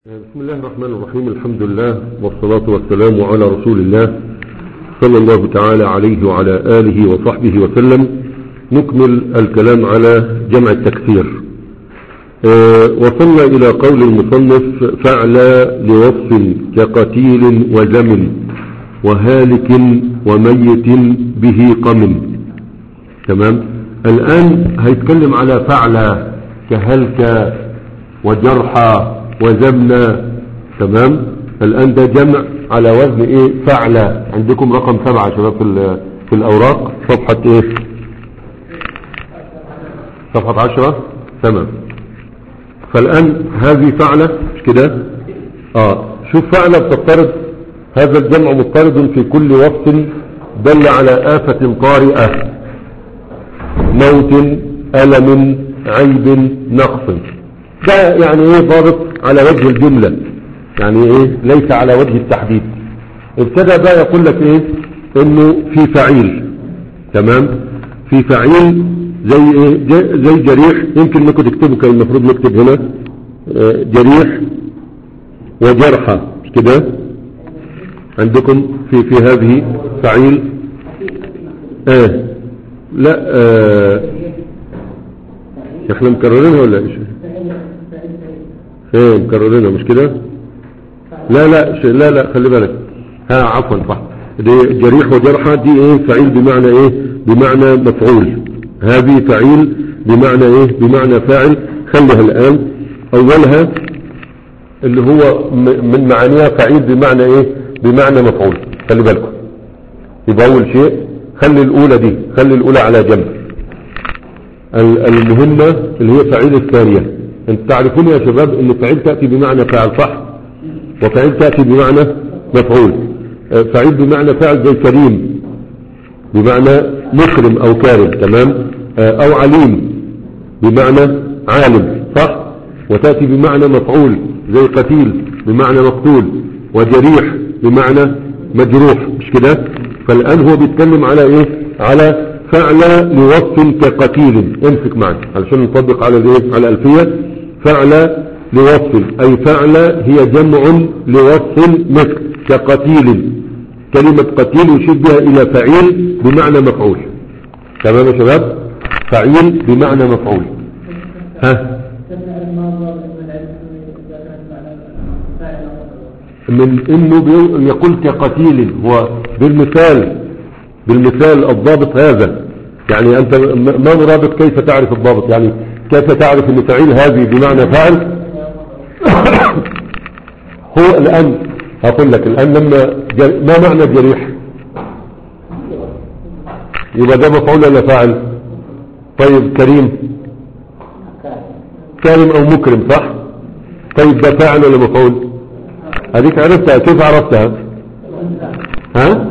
بسم الله الرحمن الرحيم الحمد لله والصلاة والسلام على رسول الله صلى الله تعالى عليه وعلى آله وصحبه وسلم نكمل الكلام على جمع التكسير آه، وصلنا إلى قول المصنف فعل لوصف كقتيل وزمن وهالك وميت به قم تمام الآن هيتكلم على فعل كهلك وجرحى وزمنا تمام الآن ده جمع على وزن ايه فعل عندكم رقم سبعة يا شباب في, في الأوراق صفحة ايه صفحة عشرة تمام فالآن هذه فعلة مش كده اه شوف فعلة بتفترض هذا الجمع مضطرد في كل وصف دل على آفة طارئة موت ألم عيب نقص ده يعني ايه ضابط على وجه الجملة يعني ايه ليس على وجه التحديد ابتدى بقى يقول لك ايه انه في فعيل تمام في فعيل زي ايه زي جريح يمكن انكم تكتبوا كان المفروض نكتب هنا اه جريح وجرحى مش كده عندكم في في هذه فعيل اه لا اه احنا مكررينها ولا ايش ايه مكررينها مش كده لا لا لا لا خلي بالك ها عفوا صح دي جريح وجرحى دي ايه فعيل بمعنى ايه بمعنى مفعول هذه فعيل بمعنى ايه بمعنى فاعل خليها الان اولها اللي هو من معانيها فعيل بمعنى ايه بمعنى مفعول خلي بالكم يبقى اول شيء خلي الاولى دي خلي الاولى على جنب المهمة اللي هي فعيل الثانية انت تعرفون يا شباب ان فعيل تأتي بمعنى فاعل صح وفعيل تأتي بمعنى مفعول فعيل بمعنى فاعل زي كريم بمعنى مكرم او كارم تمام او عليم بمعنى عالم صح وتأتي بمعنى مفعول زي قتيل بمعنى مقتول وجريح بمعنى مجروح مش كده فالآن هو بيتكلم على ايه على فعل لوصف كقتيل امسك معي علشان نطبق على الايه على الالفيه فعل لوصف اي فعل هي جمع لوصف مثل كقتيل كلمة قتيل يشير بها الى فعيل بمعنى مفعول تمام يا شباب فعيل بمعنى مفعول ها من انه يقول كقتيل هو بالمثال بالمثال الضابط هذا يعني أنت ما مرادك كيف تعرف الضابط يعني كيف تعرف أن فعيل هذه بمعنى فعل هو الآن هقول لك الآن لما ما معنى جريح يبقى ده مفعول ولا فاعل طيب كريم كريم أو مكرم صح طيب ده فاعل ولا مفعول هذيك عرفتها كيف عرفتها ها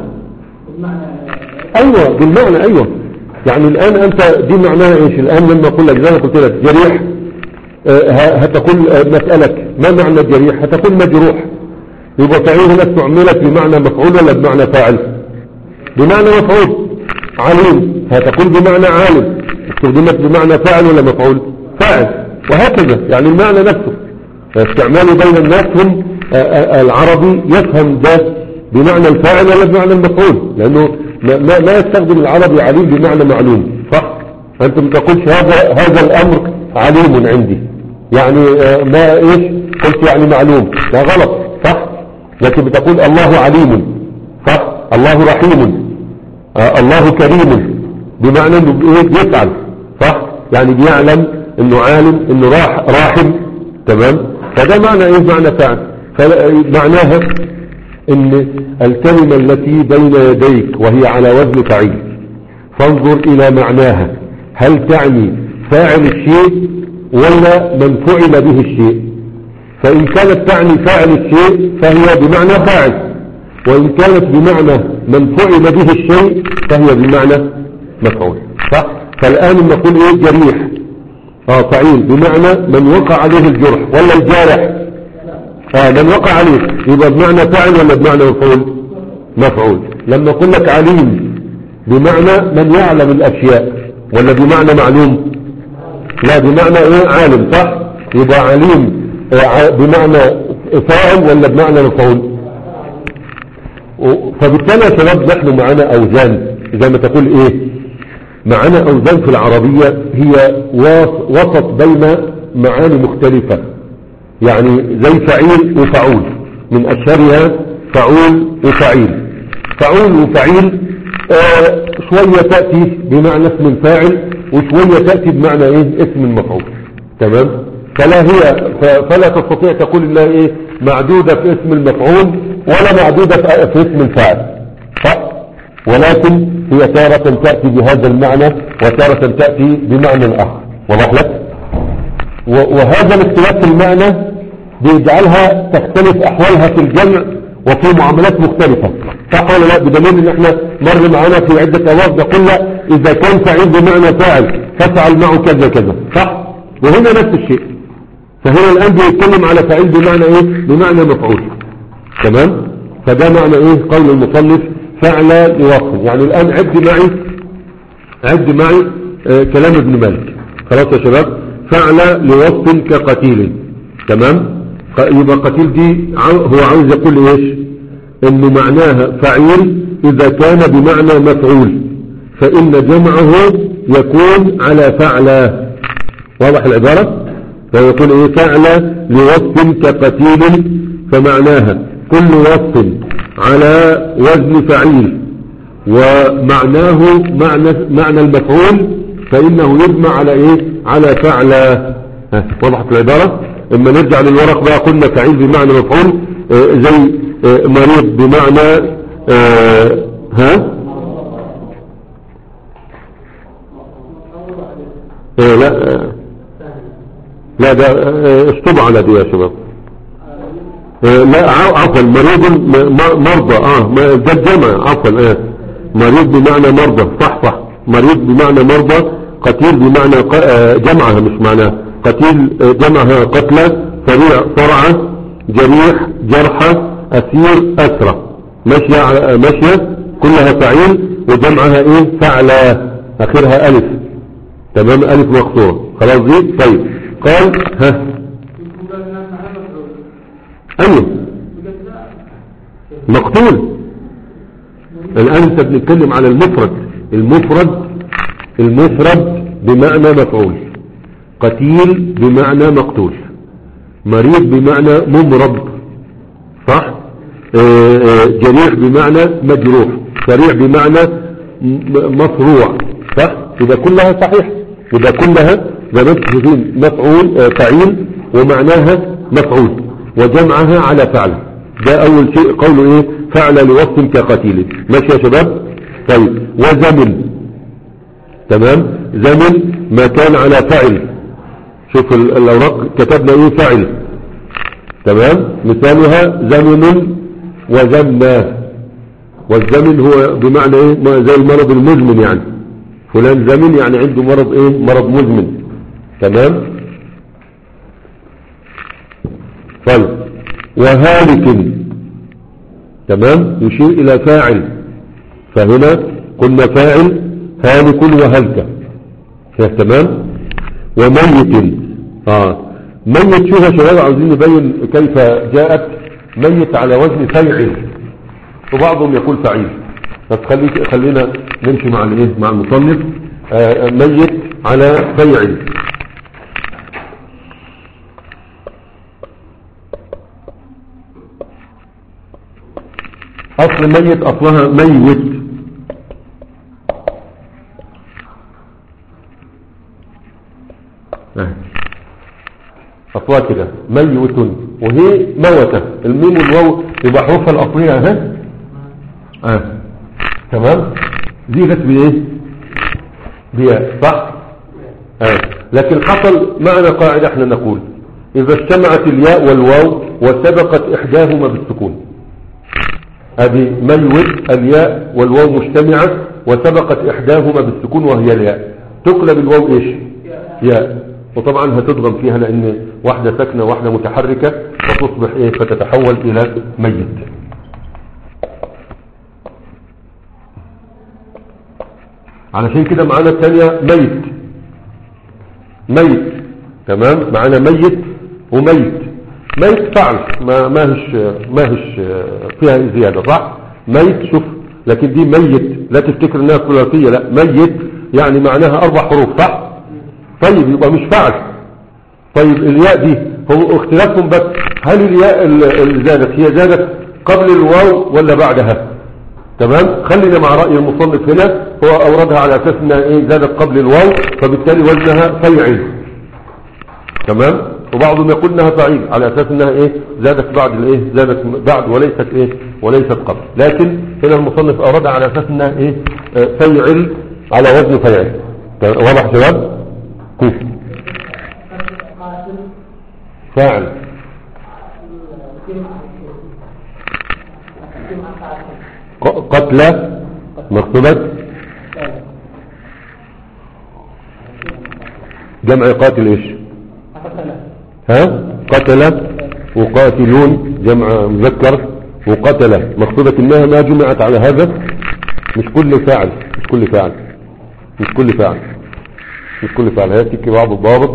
ايوه بالمعنى ايوه يعني الان انت دي معناها ايش الان لما اقول لك زي ما قلت لك جريح آه هتقول آه مسألك ما معنى جريح هتقول مجروح يبقى فعيل هنا استعملت بمعنى مفعول ولا بمعنى فاعل بمعنى مفعول عليم هتقول بمعنى عالم استخدمت بمعنى فاعل ولا مفعول فاعل وهكذا يعني المعنى نفسه استعماله بين الناس هم آه العربي يفهم ده بمعنى الفاعل ولا بمعنى المفعول لانه ما, ما يستخدم العربي عليم بمعنى معلوم صح انت ما تقولش هذا هذا الامر عليم عندي يعني ما ايش قلت يعني معلوم لا غلط صح لكن بتقول الله عليم صح الله رحيم آه الله كريم بمعنى انه يفعل صح يعني بيعلم انه عالم انه راح راحم تمام فده معنى ايه معنى فعل فمعناها ان الكلمة التي بين يديك وهي على وزن فعيل فانظر الى معناها هل تعني فاعل الشيء ولا من فعل به الشيء فان كانت تعني فاعل الشيء فهي بمعنى فاعل وان كانت بمعنى من فعل به الشيء فهي بمعنى مفعول صح فالان نقول ايه جريح اه فعيل بمعنى من وقع عليه الجرح ولا الجارح آه من وقع عليه يبقى بمعنى فاعل ولا بمعنى مفعول مفعول لما اقول لك عليم بمعنى من يعلم الاشياء ولا بمعنى معلوم لا بمعنى ايه عالم صح يبقى عليم آه بمعنى فاعل ولا بمعنى مفعول و- فبالتالي يا شباب نحن معنا اوزان زي ما تقول ايه معنا اوزان في العربية هي واس- وسط بين معاني مختلفة يعني زي فعيل وفعول من اشهرها فعول وفعيل فعول وفعيل آه شوية تأتي بمعنى اسم فاعل وشوية تأتي بمعنى ايه اسم المفعول تمام فلا هي ف- فلا تستطيع تقول انها ايه معدودة في اسم المفعول ولا معدودة في في اسم الفاعل صح ولكن هي تارة تأتي بهذا المعنى وتارة تأتي بمعنى آخر واضح لك و- وهذا الاختلاف في المعنى بيجعلها تختلف احوالها في الجمع وفي معاملات مختلفة صح ولا لا بدليل ان احنا مر معانا في عدة اوقات قلنا اذا كان فعيل بمعنى فاعل فافعل معه كذا كذا صح وهنا نفس الشيء فهنا الان بيتكلم على فعيل بمعنى ايه بمعنى مفعول تمام فده معنى ايه قول المصنف فعل لوصف يعني الان عد معي عد معي آه كلام ابن مالك خلاص يا شباب فعل لوصف كقتيل تمام ق- يبقى قتيل دي عاو- هو عاوز يقول ايش انه معناها فعيل اذا كان بمعنى مفعول فان جمعه يكون على فعل واضح العبارة فيقول ايه فعل لوصف كقتيل فمعناها كل وصف على وزن فعيل ومعناه معنى معنى المفعول فإنه يجمع على ايه على فعل ها، وضحت العبارة اما نرجع للورق بقى قلنا فعيل بمعنى مفعول آه، زي آه، مريض بمعنى آه، ها آه، لا آه، لا ده آه، اشطب على دي يا شباب آه، لا ع- عفوا مريض م- م- مرضى اه ما- ده الجمع عفوا اه مريض بمعنى مرضى صح صح مريض بمعنى مرضى قتيل بمعنى ق- آه، جمعها مش معناها قتيل آه، جمعها قتلى سريع صرعى جريح جرحى أسير أسرى ماشية على- آه، ماشية كلها فعيل وجمعها ايه فعلى اخرها الف تمام الف مقصورة خلاص دي طيب قال ها أنه مقتول الآن أنت بنتكلم على المفرد المفرد المفرد بمعنى مفعول قتيل بمعنى مقتول مريض بمعنى ممرض صح آه، آه، جريح بمعنى مجروح سريع بمعنى م- مصروع صح يبقى كلها صحيح يبقى كلها زي ما انتم شايفين مفعول آه، فعيل ومعناها مفعول وجمعها على فعل ده اول شيء قوله ايه فعل لوصف كقتيل ماشي يا شباب طيب وزمن تمام زمن ما كان على فعل شوف ال- الاوراق كتبنا ايه فعل تمام مثالها زمن وزمنا والزمن هو بمعنى ايه ما زي المرض المزمن يعني فلان زمن يعني عنده مرض ايه مرض مزمن تمام طيب وهالك تمام يشير الى فاعل فهنا قلنا فاعل هالك وهلك كده تمام وميت اه ميت شوف يا شباب عاوزين نبين كيف جاءت ميت على وزن فيعل وبعضهم يقول فعيل بس خلي خلينا نمشي مع الايه مع المصنف آه ميت على فيعل اصل ميت اصلها ميت آه. أصلها كده ميت وهي موتة الميم والواو يبقى حروفها الأصلية ها آه. تمام زيغت بإيه بياء صح آه. لكن حصل معنا قاعدة احنا نقول إذا اجتمعت الياء والواو وسبقت إحداهما بالسكون هذه ميت الياء والواو مجتمعة وسبقت إحداهما بالسكون وهي الياء تقلب الواو إيش ياء وطبعا هتضغم فيها لأن واحدة ساكنة واحدة متحركة فتصبح إيه فتتحول إلى ميت علشان كده معانا الثانية ميت ميت تمام معانا ميت وميت ميت فعل ما ما هش ما هش فيها زيادة صح ميت شوف لكن دي ميت لا تفتكر انها ثلاثية لا ميت يعني معناها اربع حروف صح طيب يبقى مش فعل طيب الياء دي هو اختلافهم بس هل الياء اللي زادت هي زادت قبل الواو ولا بعدها تمام خلينا مع رأي المصنف هنا هو اوردها على اساس انها ايه زادت قبل الواو فبالتالي وزنها فيعل تمام وبعضهم يقول انها فعيل على اساس انها ايه زادت بعد الايه زادت بعد وليست ايه وليست قبل لكن هنا المصنف اوردها على اساس انها ايه آه، فيعل على وزن فيعل تمام؟ واضح يا شباب كيف فاعل ق- قتلى مقصودك جمع قاتل ايش ها قتل وقاتلون جمع مذكر وقتل مقصودك انها ما جمعت على هذا مش كل فاعل مش كل فاعل مش كل فاعل مش كل فاعل هيأتيك بعض الضابط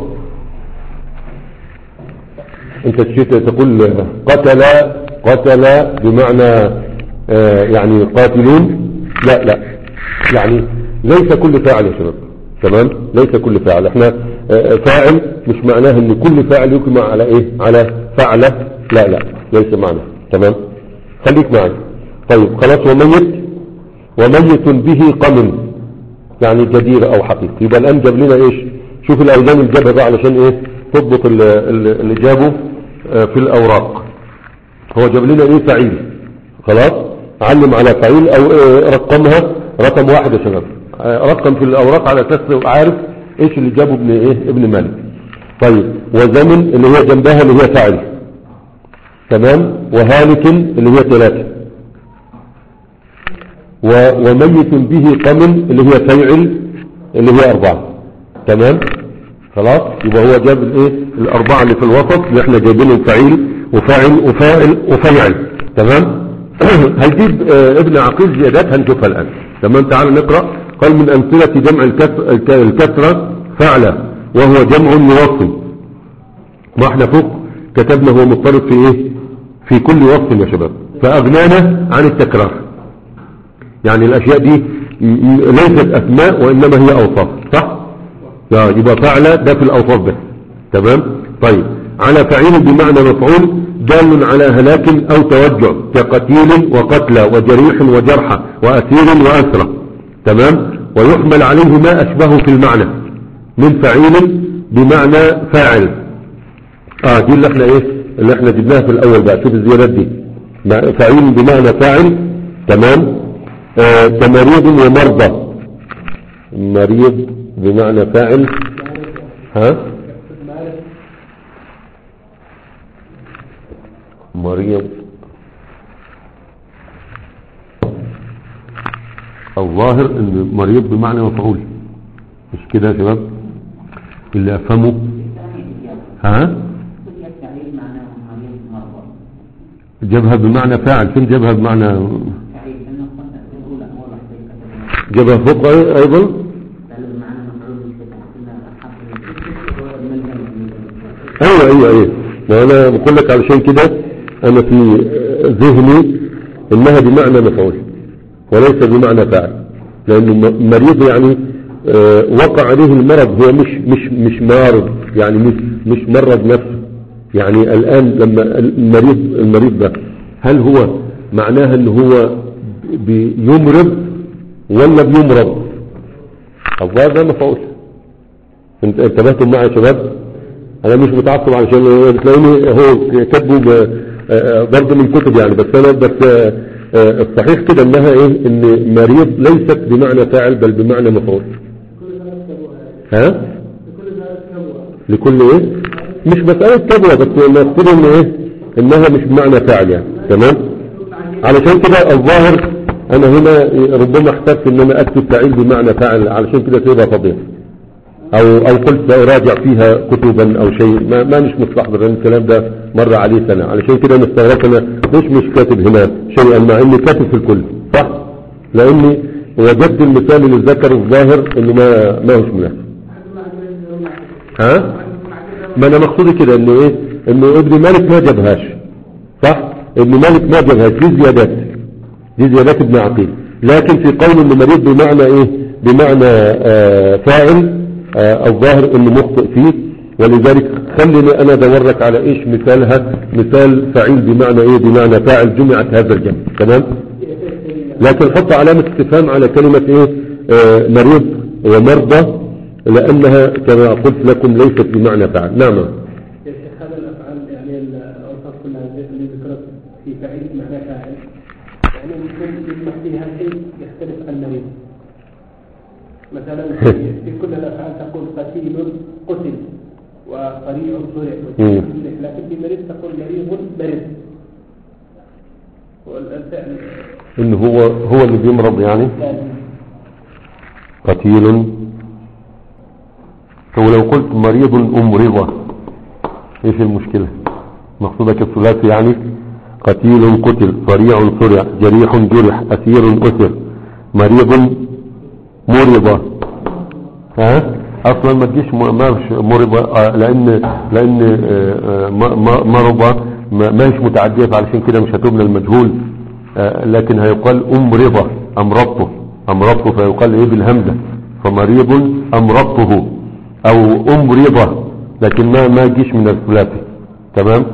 انت تشيت تقول قتل قتل بمعنى آه، يعني قاتلون لا لا يعني ليس كل فاعل يا شباب تمام ليس كل فاعل احنا آه، فاعل مش معناه ان كل فاعل يجمع على ايه على فعله لا لا ليس معنى تمام خليك معي طيب خلاص وميت وميت به قمن يعني جدير او حقيقي يبقى الان جاب لنا ايش شوف الاوزان اللي جابها بقى علشان ايه تضبط ال- ال- اللي جابه آه، في الاوراق هو جاب لنا ايه فعيل خلاص علم على فعيل او آه، رقمها رقم واحد يا شباب آه، رقم في الاوراق على اساس لو عارف ايش اللي جابه ابن ايه ابن مالك طيب وزمن اللي هي جنبها اللي هي فاعل تمام وهالك اللي هي ثلاثة و- وميت به قمن اللي هي فيعل اللي هي أربعة تمام خلاص يبقى هو جاب الايه الأربعة اللي في الوسط اللي احنا جايبينهم فعيل وفاعل وفاعل وفيعل تمام هيجيب آه ابن عقيل زيادات هنشوفها الآن تمام تعال نقرأ قال من أمثلة جمع الكس- الك- الكسرة فعلة وهو جمع موصل ما احنا فوق كتبنا هو مضطرب في ايه في كل وصف يا شباب فأغنانا عن التكرار يعني الأشياء دي م- م- ليست أسماء وإنما هي أوصاف صح؟ لا يبقى فعل ده في الأوصاف بس تمام؟ طيب على فعيل بمعنى مفعول دال على هلاك أو توجع كقتيل وقتلى وجريح وجرحى وأسير وأسرى تمام؟ ويحمل عليه ما أشبهه في المعنى من فعيل بمعنى فاعل اه دي اللي احنا ايه اللي احنا جبناها في الاول بقى شوف الزيادات دي مع- فعيل بمعنى فاعل تمام آه كمريض ومرضى مريض بمعنى فاعل ها مريض الظاهر ان مريض بمعنى مفعول مش كده يا شباب اللي افهمه ها التعليل معناه مريض مرضى جابها بمعنى فاعل فين جابها بمعنى تعليل انه الاولى اول واحده كتبها جابها فوق أي- ايضا تعليل بمعنى مفعول مش كنا حرف من الجمع ايوه ايوه ايوه ما انا بقول لك علشان كده انا في ذهني انها بمعنى مفعول وليس بمعنى فاعل لانه م- مريض يعني آه، وقع عليه المرض هو مش مش مش مارض يعني مش مش مرض نفسه يعني الان لما المريض المريض ده هل هو معناها ان هو بيمرض ولا بيمرض الظاهر ده مفعول انت انتبهتم معي يا شباب انا مش متعصب علشان تلاقوني هو كاتبه ب- آه، برضه من كتب يعني بس انا بس آه، آه، الصحيح كده انها ايه ان مريض ليست بمعنى فاعل بل بمعنى مفعول ها لكل ايه مش مسألة كبوة بس المقصود ان ايه انها مش بمعنى فاعل يعني تمام علشان كده الظاهر انا هنا ربما احتجت ان انا اكتب فاعل بمعنى فاعل علشان كده تبقى فضيحة او او قلت ساراجع فيها كتبا او شيء ما, ما مش مستحضر لان الكلام ده مر عليه سنة علشان كده انا استغربت انا ليش مش كاتب هنا شيئا مع اني كاتب في الكل صح لاني وجدت المثال اللي ذكر الظاهر انه ما ما هوش مناسب ها ما انا مقصودي كده انه ايه انه ابن مالك ما جابهاش صح ابن مالك ما جابهاش دي زيادات دي زيادات ابن عقيل لكن في قول انه مريض بمعنى ايه بمعنى آه فاعل آه الظاهر انه مخطئ فيه ولذلك خليني انا ادور لك على ايش مثالها مثال فعيل بمعنى ايه بمعنى فاعل جمعت هذا الجمع تمام لكن حط علامة استفهام على كلمة ايه آه مريض ومرضى لانها كما قلت لكم ليست بمعنى فاعل نعم يا شيخ هذا الافعال يعني الاوصاف كلها اللي ذكرت في فعيل معنى فاعل يعني ممكن يجمع فيها شيء يختلف عن مريض مثلا في في كل الافعال تقول قتيل قتل وطريع طرع مم. لكن في مريض تقول مريض مرض والفعل انه هو هو اللي بيمرض يعني لازم قتيل ولو قلت مريض أمرضة ايش المشكلة مقصودك الثلاثي يعني قتيل قتل صريع صرع جريح جرح أسير أسر مريض مرضة ها اصلا ما تجيش م- ما فيش مرضة آه، لان لان آه، آه، م- م- مرضى ما ما هيش متعدية فعلشان كده مش هتبنى المجهول آه، لكن هيقال امرضة امرضته امرضته فيقال ايه بالهمزة فمريض امرضته او امرضة لكن ما ما تجيش من الثلاثي تمام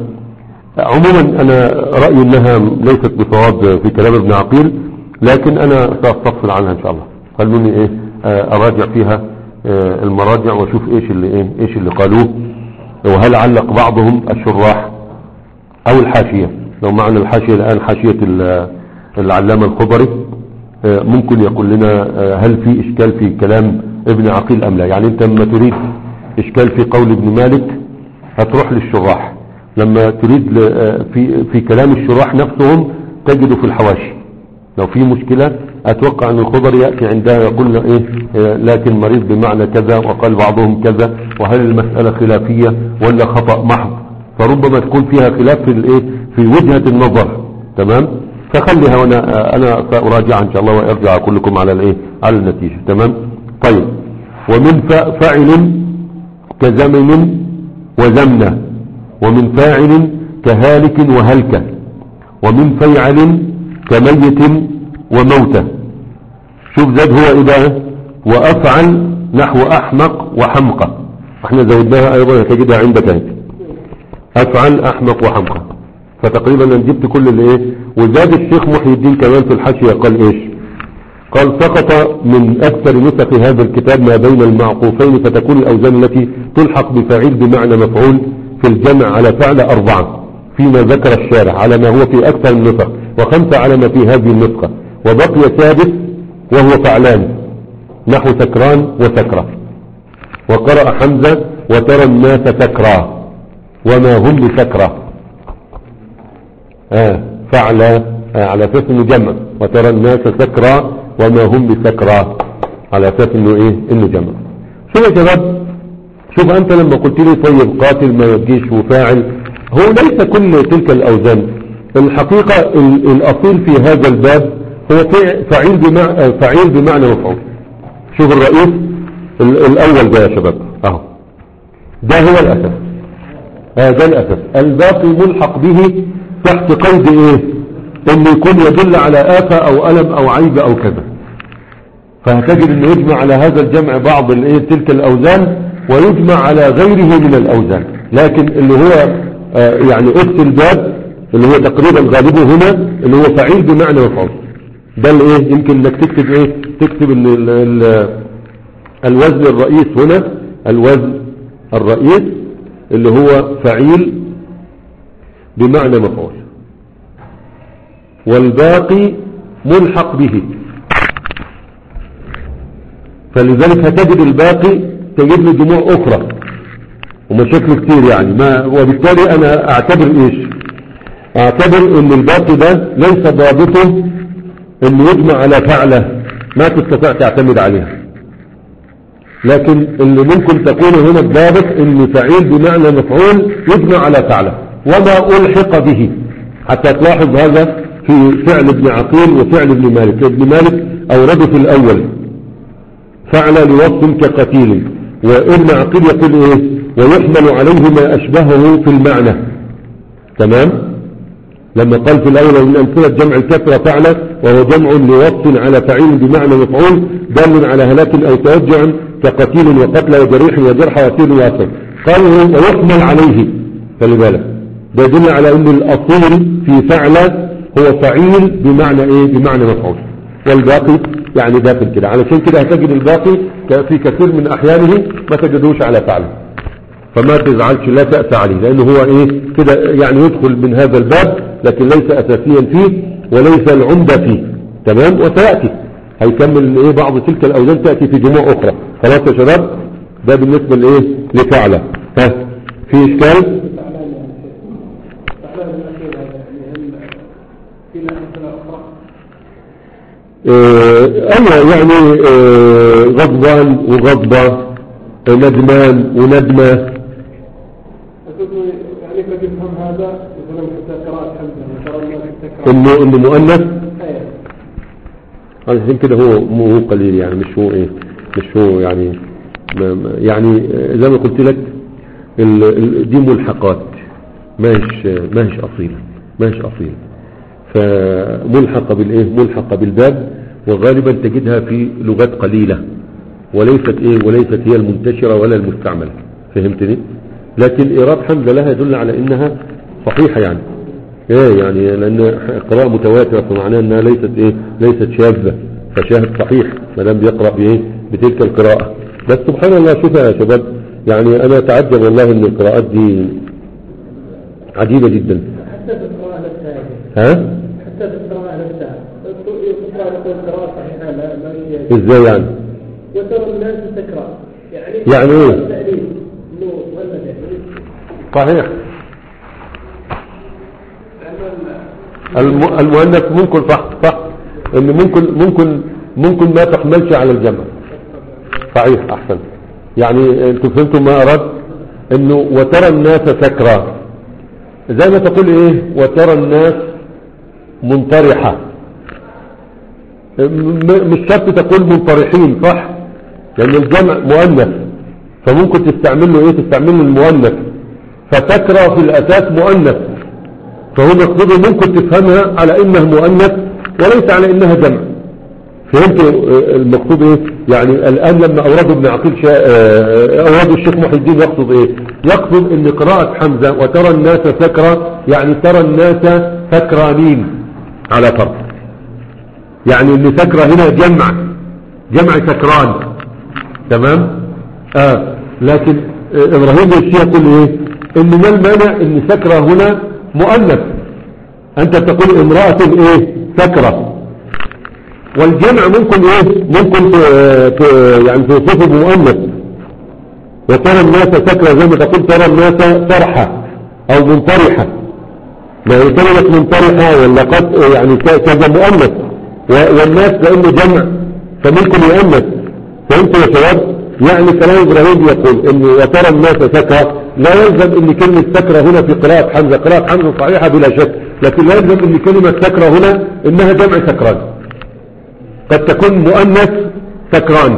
عموما انا رأيي انها ليست بصواب في كلام ابن عقيل لكن انا سأستفصل عنها ان شاء الله خلوني ايه آه، اراجع فيها آه، المراجع واشوف ايش اللي ايه ايش اللي قالوه وهل علق بعضهم الشراح او الحاشية لو معنى الحاشية الان حاشية ال- العلامة الخضري آه، ممكن يقول لنا آه، هل في اشكال في كلام ابن عقيل ام لا يعني انت لما تريد اشكال في قول ابن مالك هتروح للشراح لما تريد ل- آه، في في كلام الشراح نفسهم تجده في الحواشي لو في مشكلة اتوقع ان الخضر يأتي عندها يقول له ايه آه، لكن مريض بمعنى كذا وقال بعضهم كذا وهل المسألة خلافية ولا خطأ محض فربما تكون فيها خلاف في الايه في وجهة النظر تمام فخليها وانا آه، انا ساراجعها ان شاء الله وارجع اقول لكم على الايه على النتيجة تمام طيب ومن فا- فاعل كزمن وزمنة ومن فاعل كهالك وهلكة ومن فيعل كميت وموتة شوف زاد هو ايه بقى وافعل نحو احمق وحمقى احنا زودناها ايضا هتجدها عندك اهي افعل احمق وحمقى فتقريبا انا جبت كل اللي ايه وزاد الشيخ محي الدين كمان في الحاشية قال ايش قال سقط من اكثر نسخ هذا الكتاب ما بين المعقوفين فتكون الاوزان التي تلحق بفاعل بمعنى مفعول في الجمع على فعل اربعة فيما ذكر الشارع على ما هو في اكثر النسخ وخمسة على ما في هذه النسخة وبقي سادس وهو فعلان نحو سكران وسكرة وقرأ حمزة وترى الناس سكرى وما هم بسكرة آه فعل آه على اساس انه جمع وترى الناس سكرى وما هم بسكرى على اساس انه ايه انه جمع شوف يا شباب شوف انت لما قلت لي طيب قاتل ما يجيش وفاعل هو ليس كل تلك الاوزان الحقيقة ال- الاصيل في هذا الباب هو فع- فعيل بمعنى فعيل بمعنى مفعول شوف الرئيس ال- الاول ده يا شباب اهو ده هو الاساس هذا الأساس الباقي ملحق به تحت قيد ايه انه يكون يدل على آفة او ألم او عيب او كذا فهتجد انه يجمع على هذا الجمع بعض الايه تلك الاوزان ويجمع على غيره من الاوزان لكن اللي هو آه يعني اس الباب اللي هو تقريبا غالبه هنا اللي هو فعيل بمعنى مفعول ده اللي ايه يمكن انك تكتب ايه تكتب ال ال ال الوزن الرئيس هنا الوزن الرئيس اللي هو فعيل بمعنى مفعول والباقي ملحق به فلذلك هتجد الباقي تجد له جموع اخرى ومشاكل كتير يعني ما وبالتالي انا اعتبر ايش اعتبر ان الباقي ده ليس ضابطه انه يجمع على فعله ما تستطيع تعتمد عليها لكن اللي ممكن تكون هنا الضابط ان فعيل بمعنى مفعول يجمع على فعله وما الحق به حتى تلاحظ هذا في فعل ابن عقيل وفعل ابن مالك ابن مالك اورده في الاول فعل لوصف كقتيل وابن عقيل يقول ايه ويحمل عليه ما أشبهه في المعنى تمام لما قال في الأول من أمثلة جمع الكثرة فعلة وهو جمع لوصف على فعيل بمعنى مفعول دال على هلاك أو توجع كقتيل وقتل وجريح وجرح وأسير وأسر قال ويحمل عليه خلي بالك ده يدل على أن الأصول في فعلة هو فعيل بمعنى إيه بمعنى مفعول والباقي يعني داخل كده علشان كده هتجد الباقي ك- في كثير من أحيانه ما تجدوش على فعله فما تزعلش لا تأسى عليه لأنه هو إيه كده يعني يدخل من هذا الباب لكن ليس أساسيا فيه وليس العمدة فيه تمام وسيأتي هيكمل إيه بعض تلك الأوزان تأتي في جموع أخرى خلاص يا شباب ده بالنسبة لإيه لفعلة ها في إشكال فعلان يعني فعلان الأخير هذا يعني هل في له أمثلة أخرى؟ آه، أيوة يعني آه، غضبان وغضبة آه، ندمان وندمة أقول يعني قد يفهم هذا مثلا حتى قراءة حمزة ترى الناس تكره إنه إنه مؤنث أيه. علشان كده هو مو هو قليل يعني مش هو ايه مش هو يعني ما ما- يعني آه، زي ما قلت لك ال- ال- دي ملحقات ماهش ماهش اصيل ماهش اصيل فملحقة بالايه ملحقة بالباب وغالبا تجدها في لغات قليلة وليست ايه وليست هي المنتشرة ولا المستعملة فهمتني لكن ايراد حمزة لها يدل على انها صحيحة يعني ايه يعني لان قراءة متواترة فمعناها انها ليست ايه ليست شاذة فشاهد صحيح ما دام بيقرأ بايه بتلك القراءة بس سبحان الله شوفها يا شباب يعني انا اتعجب والله ان القراءات دي عجيبة جدا حتى في القراءة نفسها يعني. ها حتى في القراءة نفسها يقرأ نقول قراءة صحيحة لا ما هي ازاي يعني وترى الناس تكره يعني يعني إيه؟ التأليف إنه مؤنث يعني صحيح لأن الم- المؤنث ممكن صح صح ان ممكن ممكن ممكن ما تحملش على الجمع صحيح احسن يعني انتوا فهمتوا ما اراد انه وترى الناس سكرى زي ما تقول ايه وترى الناس منطرحة م- مش شرط تقول منطرحين صح لان الجمع مؤنث فممكن تستعمل له ايه تستعمل له المؤنث فسكرى في الاساس مؤنث فهو مقصوده ممكن تفهمها على انها مؤنث وليس على انها جمع فهمتوا آه، المقصود ايه يعني الان لما اوردوا ابن عقيل شا... آه، اوردوا الشيخ محي الدين يقصد ايه يقصد ان قراءة حمزة وترى الناس سكرى يعني ترى الناس سكرانين على فرق يعني ان سكرى هنا جمع جمع سكران تمام اه لكن آه، ابراهيم الشيخ يقول ايه ان ما المانع ان سكرى هنا مؤنث انت تقول امرأة ايه سكرة والجمع ممكن ايه ممكن ت... ت... يعني توصفه بمؤنث وترى الناس سكرة زي ما تقول ترى الناس فرحة او منطرحة ما هي كلمة منطرحة ولا قد يعني ك- كذا مؤنث و- والناس لانه جمع فممكن يؤنث فهمتوا يا شباب يعني كلام ابراهيم يقول ان وترى الناس سكرة لا يلزم ان كلمة سكرة هنا في قراءة حمزة قراءة حمزة صحيحة بلا شك لكن لا يلزم ان كلمة سكرة هنا انها جمع سكران قد تكون مؤنث سكران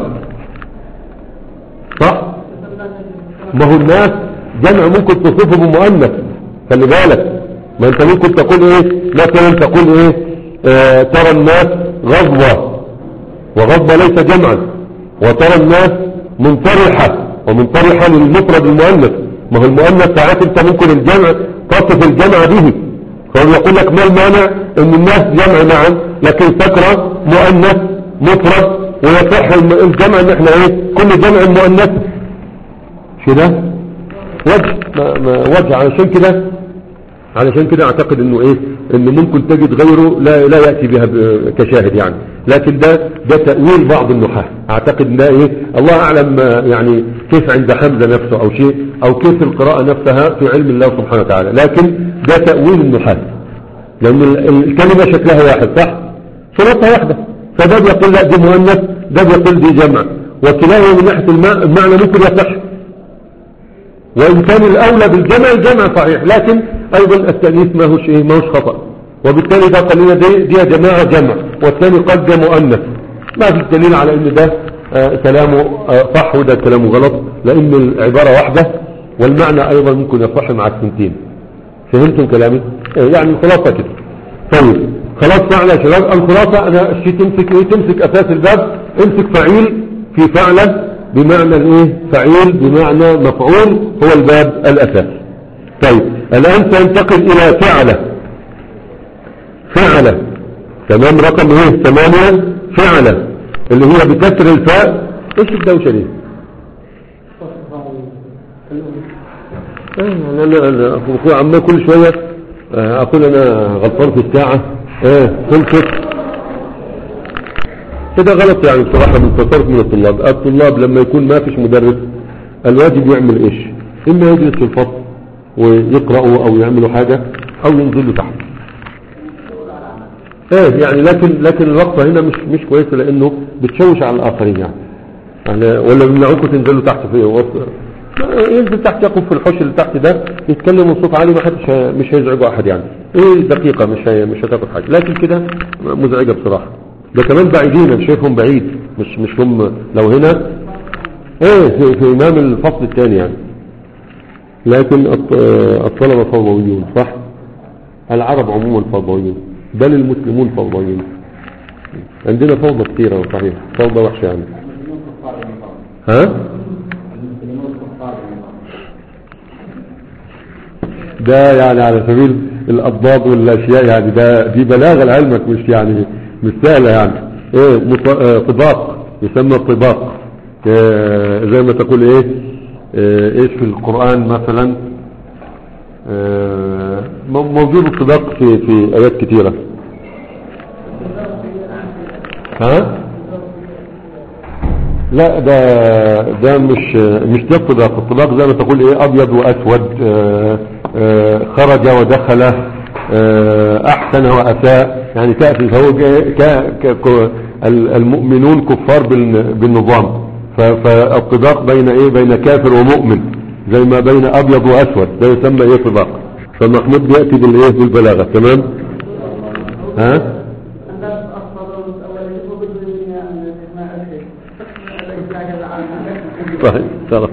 صح ما هو الناس جمع ممكن تصفه بمؤنث خلي بالك ما انت ممكن تقول ايه مثلا تقول ايه آه ترى الناس غضبة وغضبة ليس جمعا وترى الناس منطرحة ومنطرحة للمفرد المؤنث ما هو المؤنث ساعات انت ممكن الجمع تصف الجمع به فهو يقول لك ما المانع ان الناس جمع نعم لكن سكرة مؤنث مفرد ويصح الم- الجمع ان احنا ايه كل جمع مؤنث كده وجه ما ما وجه علشان كده علشان كده اعتقد انه ايه انه ممكن تجد غيره لا لا ياتي بها ب- كشاهد يعني لكن ده ده تاويل بعض النحاة اعتقد ان ده ايه الله اعلم آه، يعني كيف عند حمزه نفسه او شيء او كيف القراءه نفسها في علم الله سبحانه وتعالى لكن ده تاويل النحاة لان ال- الكلمه شكلها واحد صح صورتها واحده فده بيقول لا دي مؤنث ده بيقول دي جمع وكلاهما من ناحيه الماء المعنى ممكن يصح وإن كان الأولى بالجمع الجمع صحيح لكن أيضا التأنيث ما هوش إيه ما هوش خطأ وبالتالي ده قال لنا دي, دي يا جماعة جمع والثاني قد ده مؤنث ما في دليل على إن ده آه كلامه آه صح وده كلامه غلط لأن العبارة واحدة والمعنى ايضا ممكن يصح مع السنتين فهمتم كلامي آه، يعني الخلاصة كده طيب خلاص فعل يا شباب الخلاصة انا الشيء تمسك ايه تمسك اساس الباب امسك فعيل في فعلة بمعنى الايه فعيل بمعنى مفعول هو الباب الاساس طيب الان سننتقل الى فعلة فعلة تمام رقم ايه ثمانية فعلة اللي هي بكسر الفاء ايش الدوشة دي انا انا انا اخوي عمال كل شوية آه، اقول انا غلطان في الساعة ايه خلصت كده غلط يعني بصراحة من تصرف من الطلاب الطلاب لما يكون ما فيش مدرس الواجب يعمل ايش اما يجلس في الفصل ويقرأوا او يعملوا حاجة او ينزلوا تحت ايه يعني لكن لكن الوقفة هنا مش مش كويسة لانه بتشوش على الاخرين يعني يعني ولا بيمنعوكم تنزلوا تحت في وسط ينزل تحت يقف في الحوش اللي تحت ده يتكلم بصوت عالي ما حدش هي- مش هيزعجوا احد يعني ايه دقيقة مش هي مش هتاخد حاجة لكن كده مزعجة بصراحة ده كمان بعيدين انا شايفهم بعيد مش مش هم لو هنا ايه في, في امام الفصل الثاني يعني لكن الط- آه، الطلبة فوضويون صح العرب عموما فوضويون بل المسلمون فوضويون عندنا فوضى كثيرة صحيح فوضى وحشة يعني المسلمون كفار بالنظام ها المسلمون كفار بالنظام ده يعني على سبيل الأضداد والأشياء يعني ده دي بلاغة لعلمك مش يعني مش سهلة يعني ايه مط- آه، طباق يسمى الطباق آه، زي ما تقول ايه آه، ايش في القرآن مثلا آه، مو- موجود الطباق في في آيات كثيرة ها لا ده ده مش مش ده الطباق الطباق زي ما تقول ايه ابيض واسود آه، آه، خرج ودخل آه، احسن واساء يعني تأتي فهو جاي- ك- ك- ك- ال- المؤمنون كفار بال- بالنظام ف- فالطباق بين ايه بين كافر ومؤمن زي ما بين ابيض واسود ده يسمى ايه طباق فمحمود بيأتي بالايه بالبلاغة تمام ها الناس أفضل الأولين وبالدنيا أن ما أشهد ليس هكذا عنها طيب خلاص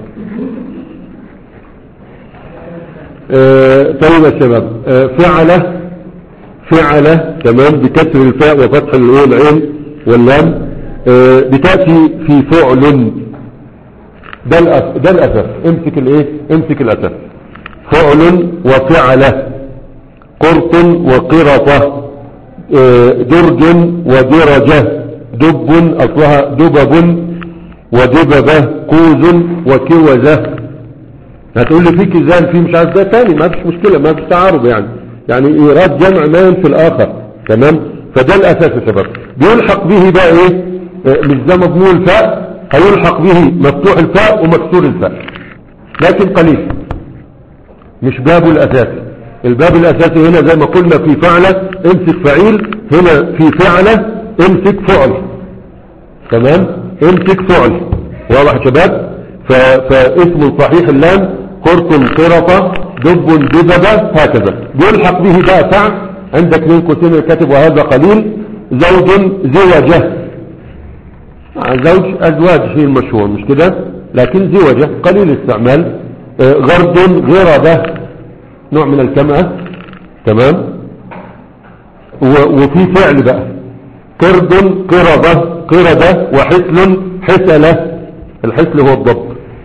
آه، طيب يا شباب آه، فعلة فعلة تمام بكسر الفاء وفتح الايه العين واللام آه، بتأتي في فعل ده الأس- ده الأسف امسك الايه امسك الأسف فعل وفعلة قرط وقرطة آه، درج ودرجة دب أصلها دبب ودببة كوز وكوزة هتقول لي في كيزان في مش عارف ده تاني ما فيش مشكلة ما فيش تعارض يعني يعني ايراد جمع ما ينفي الاخر تمام فده الاساس يا شباب بيلحق به بقى ايه آه، مش ده مضمون الفاء هيلحق به مفتوح الفاء ومكسور الفاء لكن قليل مش بابه الاساسي الباب الاساسي هنا زي ما قلنا في فعلة امسك فعيل هنا في فعلة امسك فعل تمام امسك فعل واضح يا شباب ف- فاسم صحيح اللام قرط قرطة دب دببة هكذا بيلحق به بقى فعل عندك من قوسين الكاتب وهذا قليل زوج زوجة آه، زوج ازواج شيء المشهور مش كده لكن زوجة قليل استعمال آه، غرد غردة نوع من الكمأة تمام و- وفي فعل بقى قرد قردة قردة وحسل حسلة الحسل هو الضب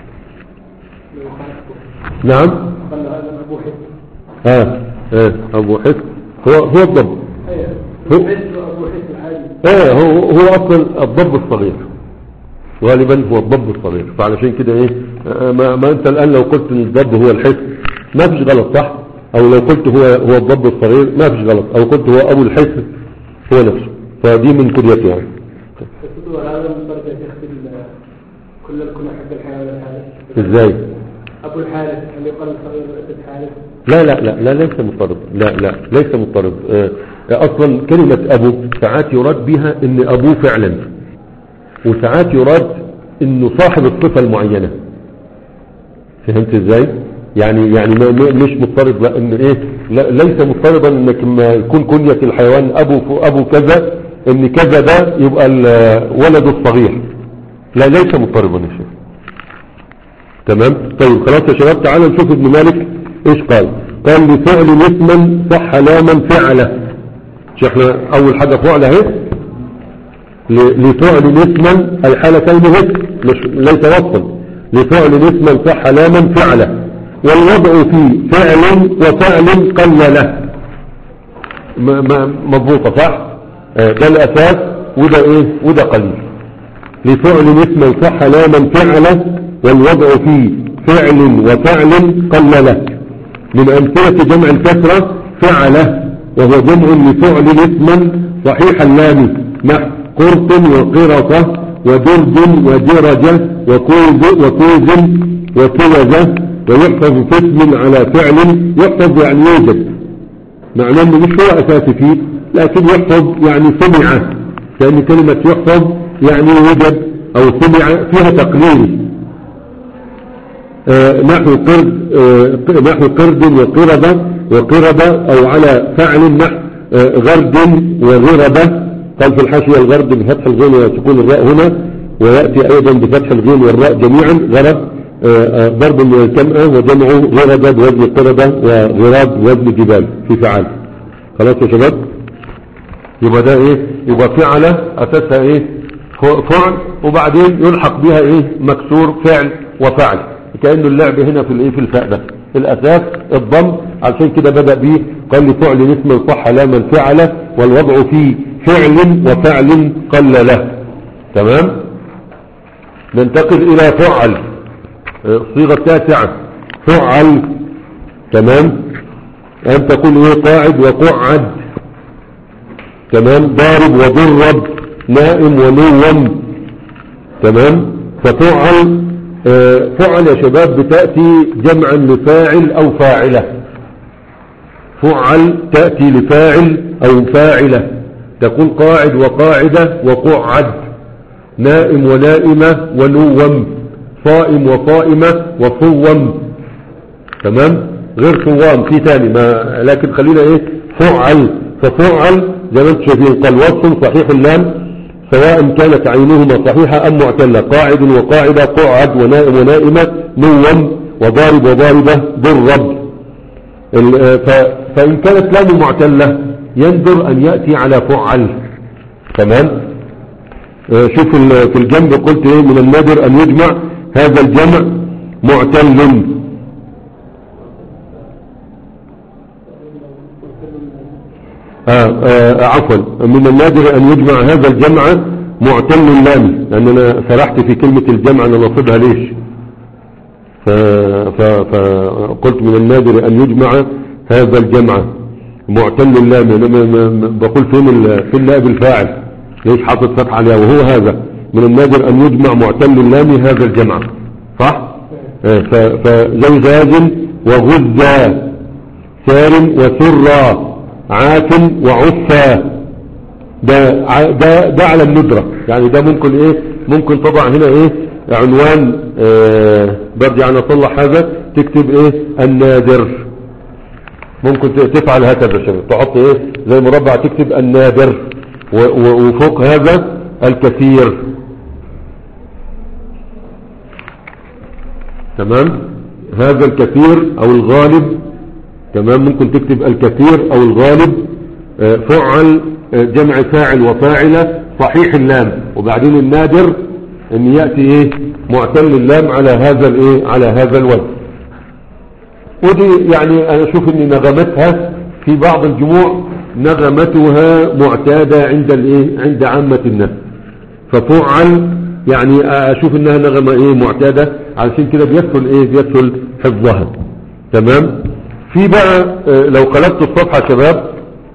نعم قال هذا أبو حسن ها اه ابو حسل هو هو الضب هو حسن أبو حسن عادي ايه هو هو اصلا الضب الصغير غالبا هو الضب الصغير فعلشان كده ايه آه، ما, ما انت الان لو قلت ان الضب هو الحسن ما فيش غلط صح او لو قلت هو هو الضب الصغير ما فيش غلط او قلت هو ابو الحسن هو نفسه فدي من كليته يعني الفتوى هذا مصدر يا شيخ في ال- كل الكنى حق الحيوان الحارث ازاي أبو الحارث اللي يقال صغير ابن حارث لا لا لا لا ليس مضطرب لا لا ليس مضطرب آه، اصلا كلمة ابو ساعات يراد بها ان ابوه فعلا وساعات يراد انه صاحب الصفة المعينة فهمت ازاي يعني يعني ما ما- مش مضطرب لا ان ايه لا ليس مضطربا انك لما يكون كنية الحيوان ابو ف- ابو كذا ان كذا ده يبقى ال- ولده الصغير لا ليس مضطربا يا شيخ تمام طيب خلاص يا شباب تعالوا نشوف ابن مالك ايش قال قال لفعل اسما صح لاما فعله مش احنا اول حاجة فعل اهي ل- لفعل اسما الحالتين بس مش ليس وصفا لفعل اسما صح لاما فعله والوضع في فعل وفعل قل له م- م- مضبوطة صح آه، ده الاساس وده ايه وده قليل لفعل اسما صح لاما فعله والوضع في فعل وفعل قل له من أمثلة جمع الكسرة فعله وهو جمع لفعل اسما صحيح اللام نحو قرط وقرطة ودرج ودرجة وكوز وكوز وكوزة ويحفظ في اسم على فعل يحفظ يعني يوجد معناه انه مش هو اساسي فيه لكن يحفظ يعني سمع لان كلمة يحفظ يعني وجد او سمع فيها تقليل آه، نحو قرد آه، نحو قرد وقردة وقردة او على فعل نحو آه، غرد وغربة قال في الحاشية الغرد بفتح الغين وسكون الراء هنا ويأتي ايضا بفتح الغين والراء جميعا غرب آه، آه، ضرب من الكمأة وجمعه غردة بوزن قردة وغراب بوزن جبال في فعال خلاص يا شباب يبقى ده ايه يبقى فعلة اساسها ايه ف- فعل وبعدين يلحق بها ايه مكسور فعل وفعل كأنه اللعب هنا في الايه في الفاء ده الاساس الضم عشان كده بدأ بيه قال لي فعل اسم صح لاما فعل والوضع في فعل وفعل قل له تمام ننتقل الى فعل آه، الصيغة التاسعة فعل تمام ان تقول ايه قاعد وقعد تمام ضارب وضرب نائم ونوم تمام ففعل آه، فعل يا شباب بتأتي جمعا لفاعل او فاعلة فعل تأتي لفاعل او فاعلة تقول قاعد وقاعدة وقعد نائم ونائمة ونوم صائم وصائمة وصوم تمام غير صوام في تاني ما لكن خلينا ايه فعل ففعل زي ما انتم شايفين قال وصف صحيح اللام سواء كانت عينهما صحيحة ام معتلة قاعد وقاعدة قعد ونائم ونائمة نوم وضارب وضاربة ضرب ال- آه، ف- فإن كانت لام معتلة يندر أن يأتي على فعل تمام آه، شوف ال- في الجنب قلت ايه من النادر أن يجمع هذا الجمع معتل آه آه عفوا من النادر أن يجمع هذا الجمع معتل اللام لأن أنا سرحت في كلمة الجمع أنا نصبها ليش ف- ف- فقلت من النادر أن يجمع هذا الجمع معتل اللام أنا م- م- بقول فين ال- فين نائب الفاعل ليش حاطط فتح عليها وهو هذا من النادر أن يجمع معتل اللام هذا الجمع صح آه، ف- فزوجاج وغزة سار وسرى عاف وعفا ده ع- ده ده على الندرة يعني ده ممكن ايه ممكن طبعا هنا ايه عنوان آه برجع انا اصلح هذا تكتب ايه النادر ممكن ت- تفعل هكذا يا شباب تحط ايه زي مربع تكتب النادر و- و- وفوق هذا الكثير تمام هذا الكثير او الغالب تمام ممكن تكتب الكثير او الغالب آه، فعل آه، جمع فاعل وفاعلة صحيح اللام وبعدين النادر ان يأتي ايه معتل اللام على هذا الايه على هذا الوزن ودي يعني انا اشوف ان نغمتها في بعض الجموع نغمتها معتادة عند الايه عند عامة الناس ففعل يعني اشوف انها نغمة ايه معتادة علشان كده بيسهل ايه بيسهل حفظها تمام في بقى آه، لو قلبت الصفحة يا شباب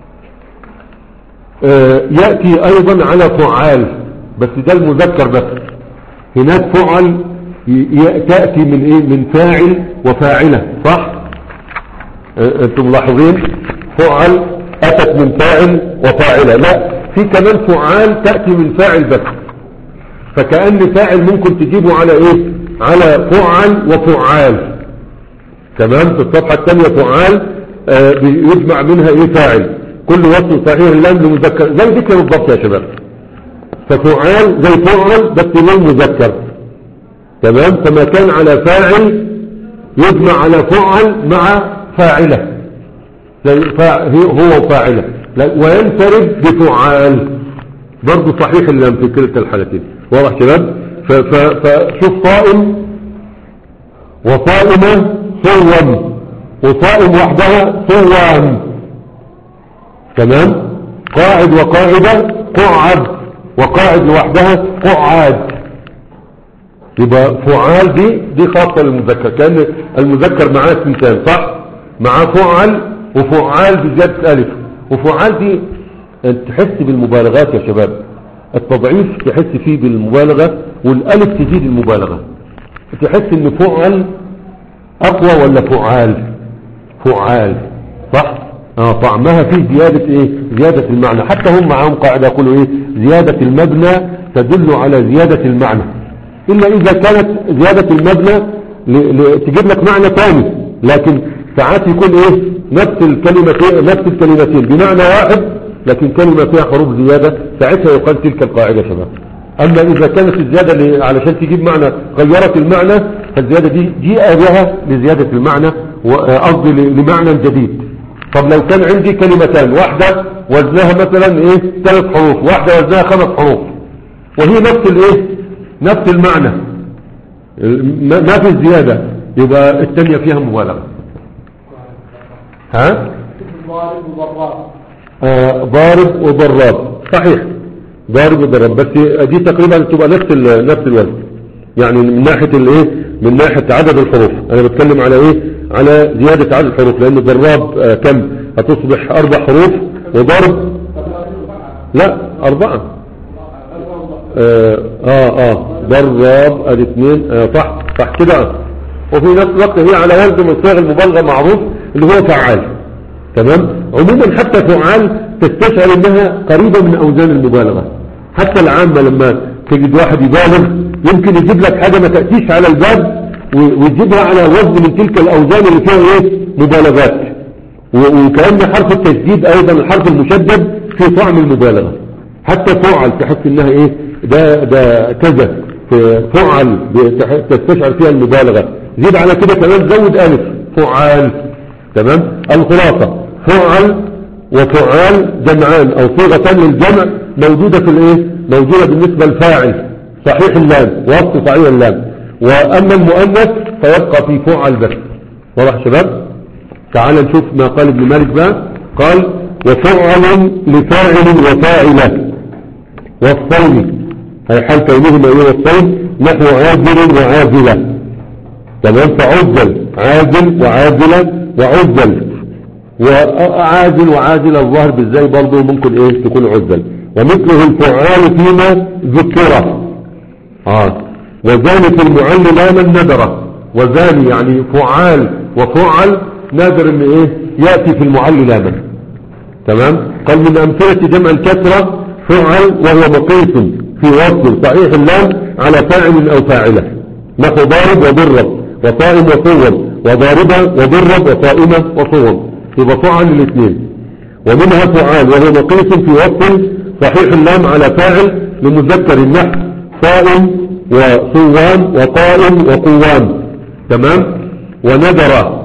آه، يأتي ايضا على فعال بس ده المذكر بس هناك فعل ي- ي- تأتي من ايه من فاعل وفاعلة صح آه، انتم ملاحظين فعل اتت من فاعل وفاعلة لا في كمان فعال تأتي من فاعل بس فكأن فاعل ممكن تجيبه على ايه على فعل وفعال تمام في الصفحة الثانية فعال آه، يجمع منها ايه فاعل كل وصف صحيح اللام لمذكر زي ذكر بالضبط يا شباب ففعال زي فعل بس للمذكر تمام فما كان على فاعل يجمع على فعل مع فاعله زي فا- هي- هو فاعله لا، وينفرد بفعال برضه صحيح اللام في كلتا الحالتين واضح شباب ف- ف- فشوف صائم وصائمة صوم وصائم وحدها صوام تمام قاعد وقاعدة قعد وقاعد لوحدها قعاد يبقى فعال دي دي خاصة للمذكر كأن المذكر معاه سنتين صح معاه فعل وفعال بزيادة ألف وفعال دي تحس بالمبالغات يا شباب التضعيف تحس فيه بالمبالغة والألف تزيد المبالغة تحس ان فعل أقوى ولا فعال فعال صح آه طعمها فيه زيادة ايه زيادة المعنى حتى هم معهم قاعدة يقولوا ايه زيادة المبنى تدل على زيادة المعنى إلا إذا كانت زيادة المبنى ل... ل... تجيب لك معنى ثاني لكن ساعات يكون إيه نفس الكلمتين نفس الكلمتين بمعنى واحد لكن كلمة فيها حروف زيادة ساعتها يقال تلك القاعدة يا شباب أما إذا كانت الزيادة ل... علشان تجيب معنى غيرت المعنى فالزيادة دي جيء بها لزيادة المعنى وقصدي ل... لمعنى جديد طب لو كان عندي كلمتان واحدة وزنها مثلا ايه ثلاث حروف واحدة وزنها خمس حروف وهي نفس الايه نفس المعنى ما ما في زيادة يبقى الثانية فيها مبالغة ها ضارب وضراب آه ضارب وضراب صحيح ضارب وضراب بس دي تقريبا تبقى نفس ال- نفس الوزن يعني من ناحية الايه من ناحية عدد الحروف انا بتكلم على ايه على زيادة عدد الحروف لان ضراب آه كم هتصبح اربع حروف وضرب لا اربعة اه اه, آه ضراب ادي اثنين آه صح صح كده آه. وفي نفس الوقت هي على وزن من صيغ المبالغة معروف اللي هو فعال تمام عموما حتى فعال تستشعر انها قريبة من اوزان المبالغة حتى العامة لما تجد واحد يبالغ يمكن يجيب لك حاجة ما تأتيش على الباب و- ويجيبها على وزن من تلك الاوزان اللي فيها ايه مبالغات و- وكأن حرف التشديد ايضا الحرف المشدد في طعم المبالغة حتى فعل تحس انها ايه ده ده كذا في فعل بتح- تستشعر فيها المبالغة زيد على كده كمان زود الف فعال تمام الخلاصة فعل وفعال جمعان او صيغة للجمع موجودة في الايه موجودة بالنسبة للفاعل صحيح اللام وصف صحيح اللام واما المؤنث فيبقى في فعل بس واضح يا شباب تعال نشوف ما قال ابن مالك بقى قال وفعل لفاعل وفاعلة والصوم هي حال كونهما ايه والصوم نحو عاجل وعاجلة تمام فعزل عاجل وعاجلة وعزل وعاجل وعاجل الظاهر بالزي برضه ممكن ايه تكون عزل ومثله الفعال فيما ذكر اه وزاني في المعل لا من ندره وزاني يعني فعال وفعل نادر ان ايه يأتي في المعل لا من تمام قال من امثلة جمع الكسرة فعل وهو مقيس في وصف صحيح اللام على فاعل او فاعلة نحو ضارب وضرب وصائم وصوم وضاربة وضرب وصائمة وصوم يبقى فعل الاثنين ومنها فعال وهو مقيس في وصف صحيح اللام على فاعل لمذكر النحو صائم وصوام وقائم وقوام تمام وندر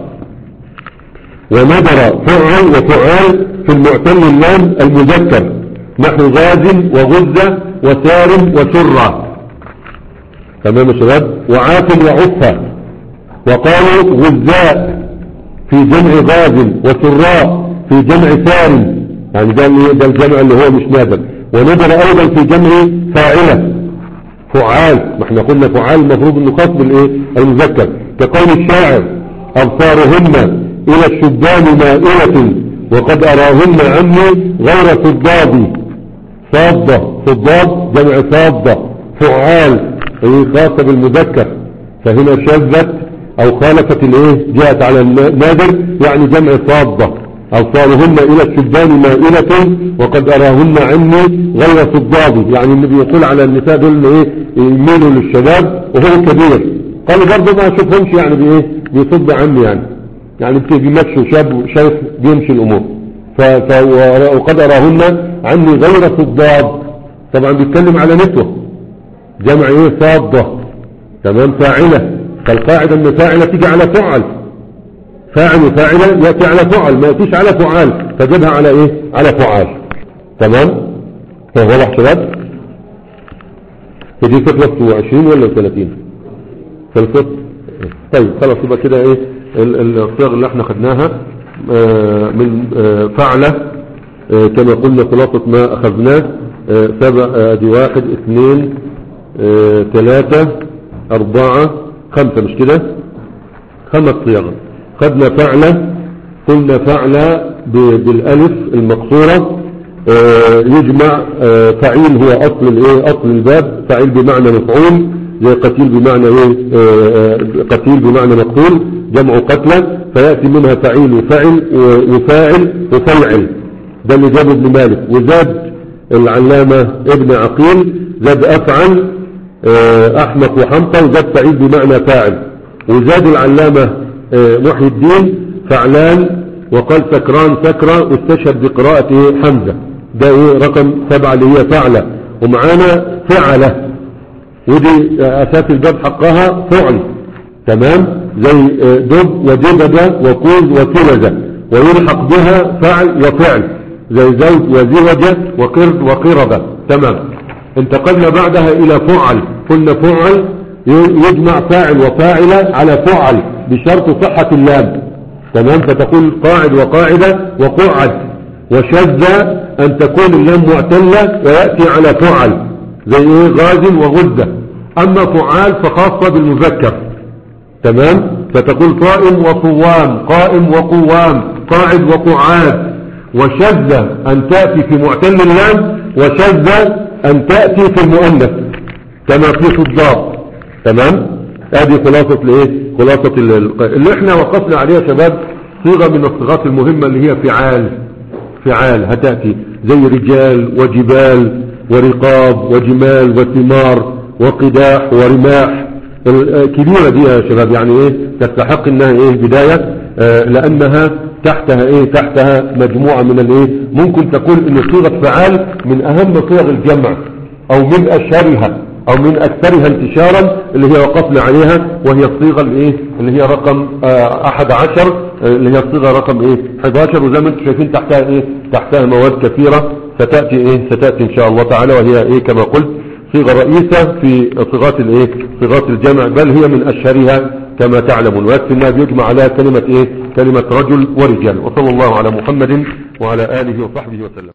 وندر فعل وفعال في المعتل اللام المذكر نحو غاز وغزة وسار وسرة تمام يا شباب وعاف وعفة وقالوا غزاء في جمع غاز وسراء في جمع سار يعني ده, اللي- ده الجمع اللي هو مش نادر وندر ايضا في جمع فاعلة فعال ما احنا قلنا فعال المفروض انه خاص بالايه المذكر كقول الشاعر ابصارهن الى الشبان مائلة وقد اراهن عني غير صدادي صادة صداد جمع صادة فعال هي خاصة بالمذكر فهنا شذت او خالفت الايه جاءت على النادر يعني جمع صادة أبصارهن إلى الشبان مائلة وقد أراهن عني غير صدادي يعني النبي يقول على النساء دول إنه إيه يميلوا للشباب وهو كبير قال برضه ما أشوفهمش يعني بإيه بيصد عني يعني يعني بيمشوا شاب شايف بيمشي الأمور ف... ف... وقد أراهن عني غير صداد طبعا بيتكلم على نسوة جمع إيه صادة تمام فاعلة فالقاعدة ان فاعلة تيجي على فعل فاعل وفاعلة يأتي على فعل ما يأتيش على فعال فجيبها على ايه على فعال تمام واضح شباب هدي خلصت 20 ولا 30 خلصت طيب خلاص يبقى كده ايه ال- ال- الصيغ اللي احنا خدناها آه، من آه، فعلة آه، كما قلنا خلاصة ما اخذناه آه، سبع آه، ادي واحد اثنين آه، ثلاثة اربعة خمسة مش كده خمس صيغ خدنا فعلة قلنا فعلة ب- بالالف المقصورة آه، يجمع آه، فعيل هو اصل الايه اصل الباب فعيل بمعنى مفعول زي قتيل بمعنى ايه آه، آه، قتيل بمعنى مقتول جمع قتلى فياتي منها فعيل وفعل و- وفاعل وفلعل ده اللي جابه ابن مالك وزاد العلامة ابن عقيل زاد افعل آه، احمق وحمقى وزاد فعيل بمعنى فاعل وزاد العلامة آه، محي الدين فعلان وقال سكران سكرة واستشهد بقراءة إيه؟ حمزة ده ايه رقم سبعة اللي هي فعلة ومعانا فعلة ودي آه، اساس الباب حقها فعل تمام زي آه، دب ودبدة وكوز وكلزة ويلحق بها فعل وفعل زي زوج وزوجة وقرد وقردة تمام انتقلنا بعدها الى فعل قلنا فعل ي- يجمع فاعل وفاعلة على فعل بشرط صحة اللام تمام فتقول قاعد وقاعدة وقعد وشذ أن تكون اللام معتلة ويأتي على فعل زي ايه غاز وغدة أما فعال فخاصة بالمذكر تمام فتقول صائم وصوام قائم وقوام قاعد وقعاد وشذ أن تأتي في معتل اللام وشذ أن تأتي في المؤنث كما في صداق تمام هذه خلاصة الايه خلاصة ال- ال- اللي احنا وقفنا عليها يا شباب صيغة من الصيغات المهمة اللي هي فعال فعال هتأتي زي رجال وجبال ورقاب وجمال وثمار وقداح ورماح ال- آه، كبيرة دي يا شباب يعني ايه تستحق انها ايه بداية آه، لانها تحتها ايه تحتها مجموعة من الايه ممكن تقول ان صيغة فعال من اهم صيغ الجمع او من اشهرها او من اكثرها انتشارا اللي هي وقفنا عليها وهي الصيغة الايه اللي هي رقم آه، احد عشر آه، اللي هي الصيغة رقم ايه 11 وزي ما انتم شايفين تحتها ايه تحتها مواد كثيرة ستأتي ايه ستأتي ان شاء الله تعالى وهي ايه كما قلت صيغة رئيسة في صيغات الايه صيغات الجمع بل هي من اشهرها كما تعلمون ويكفي انها بيجمع عليها كلمة ايه كلمة رجل ورجال وصلى الله على محمد وعلى اله وصحبه وسلم